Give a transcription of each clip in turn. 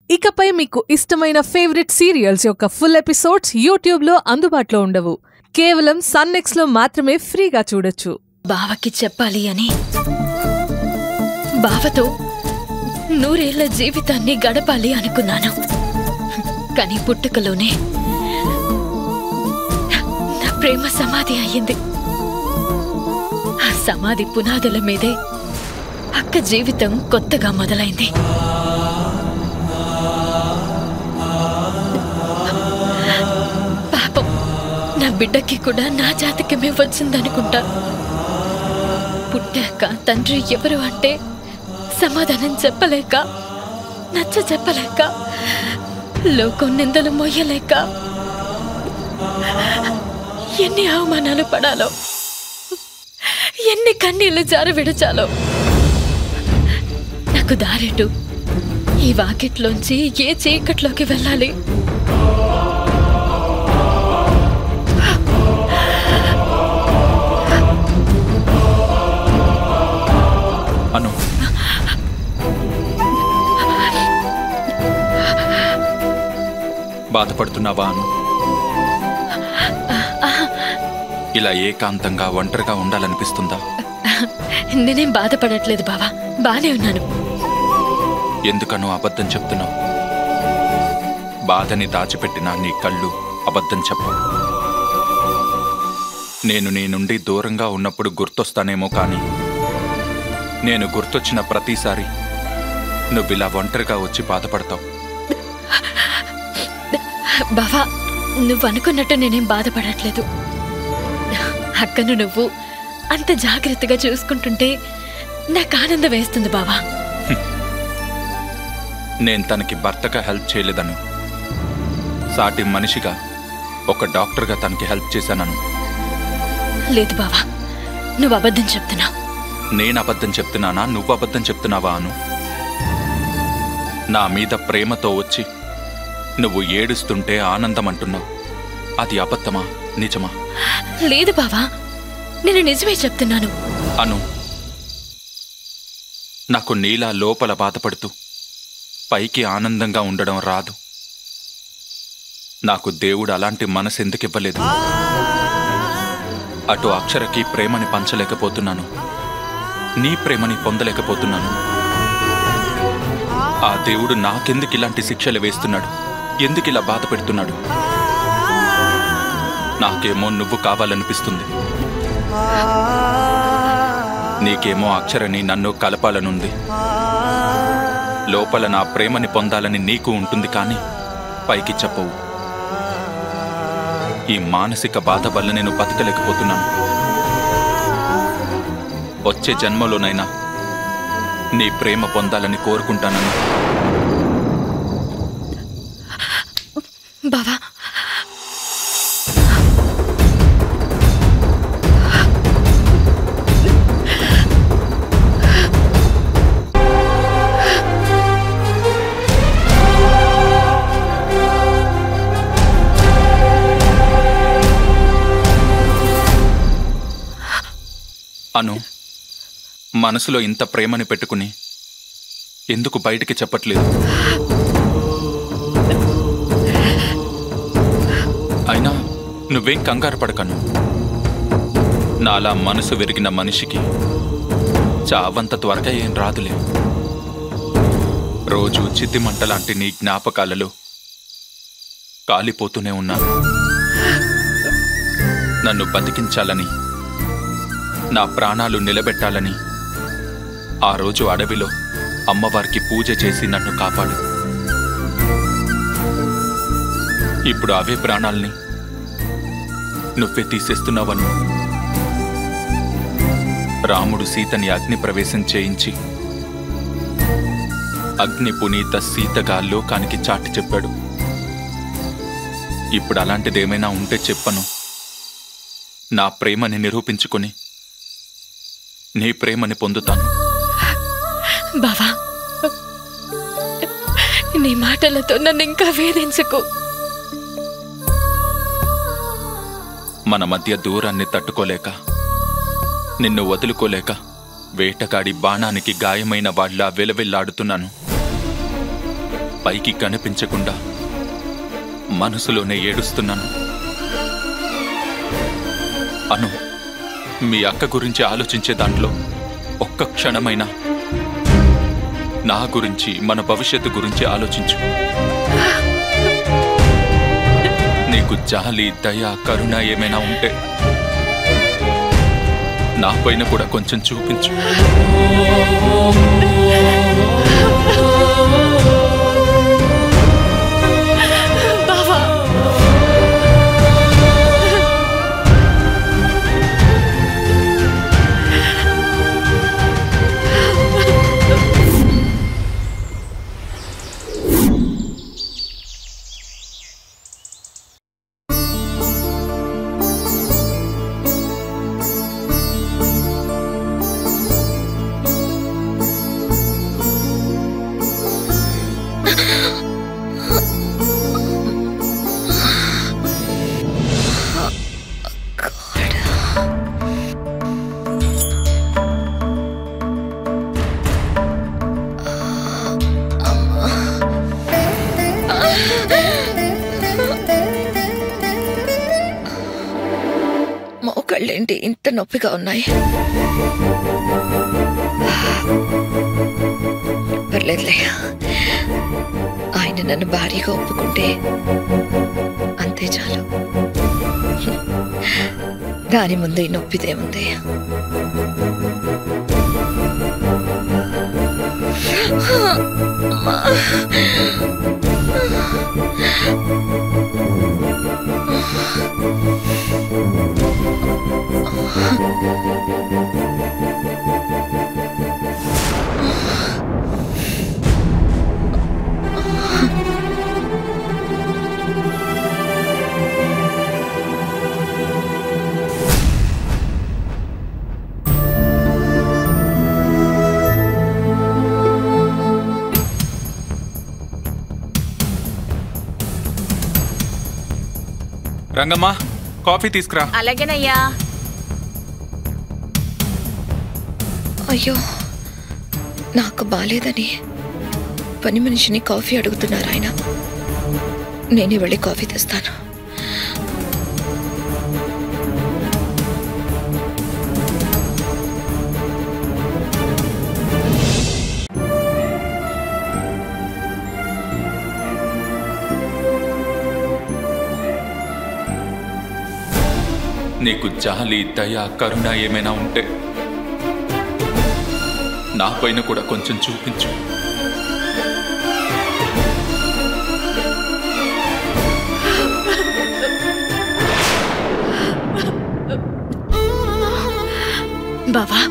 ఇకపై మీకు ఇష్టమైన ఫేవరెట్ సీరియల్స్ యొక్క ఫుల్ ఎపిసోడ్స్ యూట్యూబ్లో అందుబాటులో ఉండవు కేవలం సన్నెక్స్లో మాత్రమే ఫ్రీగా చూడొచ్చు బావకి చెప్పాలి అని బావతో నూరేళ్ల జీవితాన్ని గడపాలి అనుకున్నాను కానీ పుట్టుకలోనే నా ప్రేమ సమాధి అయ్యింది ఆ సమాధి పునాదుల మీదే అక్క జీవితం కొత్తగా మొదలైంది పాపం నా బిడ్డకి కూడా నా జాతకమే వచ్చిందనుకుంటా పుట్టాక తండ్రి ఎవరు అంటే సమాధానం చెప్పలేక నచ్చ చెప్పలేక లోకం నిందలు మోయలేక ఎన్ని అవమానాలు పడాలో ఎన్ని కన్నీళ్లు జారు విడచాలో నాకు దారెటు ఈ వాకిట్లోంచి ఏ చీకట్లోకి వెళ్ళాలి అను బాధపడుతున్నావా అను ఇలా ఏకాంతంగా ఒంటరిగా ఉండాలనిపిస్తుందా నేనేం బాధపడట్లేదు బావా బానే ఉన్నాను ఎందుకనో అబద్ధం చెప్తున్నావు బాధని దాచిపెట్టిన నీ కళ్ళు అబద్ధం చెప్పవు నేను నీ నుండి దూరంగా ఉన్నప్పుడు గుర్తొస్తానేమో కానీ నేను గుర్తొచ్చిన ప్రతిసారి నువ్విలా ఒంటరిగా వచ్చి బాధపడతావు బావా నువ్వు అనుకున్నట్టు నేనేం బాధపడట్లేదు అక్కను నువ్వు అంత జాగ్రత్తగా చూసుకుంటుంటే నాకు ఆనందం వేస్తుంది బావా నేను తనకి భర్తగా హెల్ప్ చేయలేదను సాటి మనిషిగా ఒక డాక్టర్గా తనకి హెల్ప్ చేశానను లేదు బావా నువ్వు అబద్ధం చెప్తున్నావు నేను అబద్ధం చెప్తున్నానా నువ్వు అబద్ధం చెప్తున్నావా అను నా మీద ప్రేమతో వచ్చి నువ్వు ఏడుస్తుంటే ఆనందం అంటున్నావు అది అబద్ధమా నిజమా లేదు బావా నేను నిజమే చెప్తున్నాను అను నాకు నీలా లోపల బాధపడుతూ పైకి ఆనందంగా ఉండడం రాదు నాకు దేవుడు అలాంటి మనసు ఎందుకు ఇవ్వలేదు అటు అక్షరకి ప్రేమని పంచలేకపోతున్నాను నీ ప్రేమని పొందలేకపోతున్నాను ఆ దేవుడు నాకెందుకు ఇలాంటి శిక్షలు వేస్తున్నాడు ఎందుకు ఇలా బాధ పెడుతున్నాడు నాకేమో నువ్వు కావాలనిపిస్తుంది నీకేమో అక్షరని నన్ను కలపాలనుంది లోపల నా ప్రేమని పొందాలని నీకు ఉంటుంది కానీ పైకి చెప్పవు ఈ మానసిక బాధ వల్ల నేను బతకలేకపోతున్నాను వచ్చే జన్మలోనైనా నీ ప్రేమ పొందాలని కోరుకుంటానని బావా అను మనసులో ఇంత ప్రేమని పెట్టుకుని ఎందుకు బయటికి చెప్పట్లేదు అయినా నువ్వేం కంగారు పడకను నాలా మనసు విరిగిన మనిషికి చావంత త్వరగా ఏం రాదులే రోజు చిత్తిమంట లాంటి నీ జ్ఞాపకాలలో కాలిపోతూనే ఉన్నాను నన్ను బతికించాలని నా ప్రాణాలు నిలబెట్టాలని ఆ రోజు అడవిలో అమ్మవారికి పూజ చేసి నన్ను కాపాడు ఇప్పుడు అవే ప్రాణాల్ని నువ్వే తీసేస్తున్నావను రాముడు సీతని అగ్ని ప్రవేశం చేయించి అగ్ని పునీత సీతగా లోకానికి చాటి చెప్పాడు ఇప్పుడు అలాంటిదేమైనా ఉంటే చెప్పను నా ప్రేమని నిరూపించుకొని నీ ప్రేమని పొందుతాను బావా నీ మాటలతో నన్ను ఇంకా వేధించకు మన మధ్య దూరాన్ని తట్టుకోలేక నిన్ను వదులుకోలేక వేటగాడి బాణానికి గాయమైన వాళ్ళ వెలవెల్లాడుతున్నాను పైకి కనిపించకుండా మనసులోనే ఏడుస్తున్నాను అను మీ అక్క గురించి ఆలోచించే దాంట్లో ఒక్క క్షణమైనా నా గురించి మన భవిష్యత్తు గురించి ఆలోచించు నీకు జాలి దయ కరుణ ఏమైనా ఉంటే నా పైన కూడా కొంచెం చూపించు బావా మోకాళ్ళేంటి ఇంత నొప్పిగా ఉన్నాయి పర్లేదులే ఆయన నన్ను భారీగా ఒప్పుకుంటే అంతే చాలు దాని ముందు ఈ నొప్పిదేముంది రంగమ్మా కాఫీ తీసుకురా అలాగేనయ్యా అయ్యో నాకు బాలేదని పని మనిషిని కాఫీ అడుగుతున్నారు ఆయన నేనే వెళ్ళి కాఫీ తెస్తాను నీకు జాలి దయ కరుణ ఏమైనా ఉంటే నా పైన కూడా కొంచెం చూపించు బావా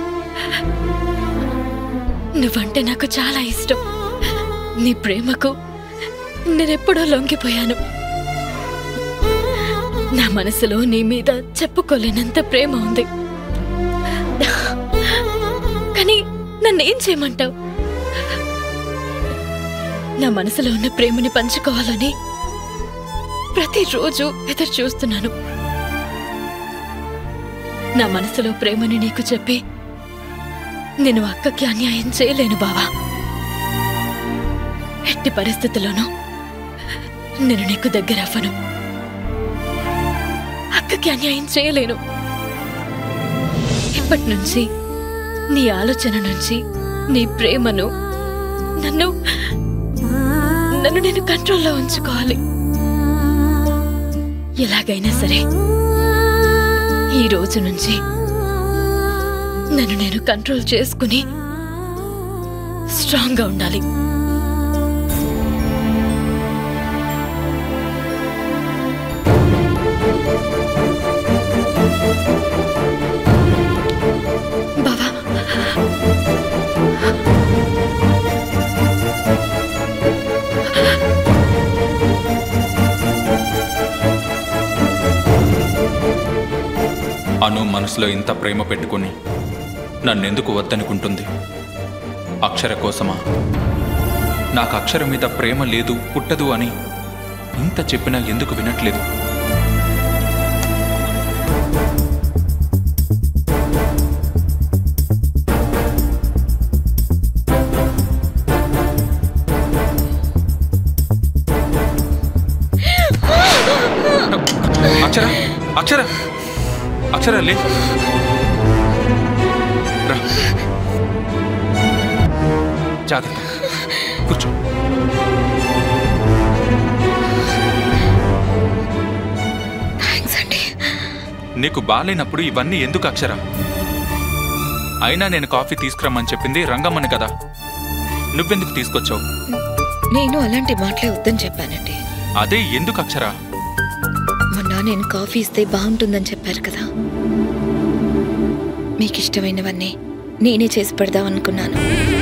నువ్వంటే నాకు చాలా ఇష్టం నీ ప్రేమకు నేనెప్పుడో లొంగిపోయాను నా మనసులో నీ మీద చెప్పుకోలేనంత ప్రేమ ఉంది కానీ నన్నేం చేయమంటావు నా మనసులో ఉన్న ప్రేమని పంచుకోవాలని ప్రతిరోజు ఎదురు చూస్తున్నాను నా మనసులో ప్రేమని నీకు చెప్పి నేను అక్కకి అన్యాయం చేయలేను బావా ఎట్టి పరిస్థితుల్లోనూ నేను నీకు దగ్గర అవ్వను అక్కకి అన్యాయం చేయలేను ఇప్పటి నుంచి నీ ఆలోచన నుంచి నీ ప్రేమను నన్ను నన్ను నేను కంట్రోల్లో ఉంచుకోవాలి ఎలాగైనా సరే ఈ రోజు నుంచి నన్ను నేను కంట్రోల్ చేసుకుని స్ట్రాంగ్గా ఉండాలి బావా అను మనసులో ఇంత ప్రేమ పెట్టుకుని నన్నెందుకు వద్దనుకుంటుంది అక్షర కోసమా నాకు అక్షరం మీద ప్రేమ లేదు పుట్టదు అని ఇంత చెప్పినా ఎందుకు వినట్లేదు అక్షర అక్షర అక్షర లే రా జాగ్రత్త కూర్చో థ్యాంక్స్ అండి నీకు బాలేనప్పుడు ఇవన్నీ ఎందుకు అక్షర అయినా నేను కాఫీ తీసుకురమ్మని చెప్పింది రంగమ్మని కదా నువ్వెందుకు తీసుకొచ్చావు నేను అలాంటి మాటలే వద్దని చెప్పానండి అదే ఎందుకు అక్షర మొన్న నేను కాఫీ ఇస్తే బాగుంటుందని చెప్పారు కదా మీకు ఇష్టమైనవన్నీ నేనే చేసి పెడదాం అనుకున్నాను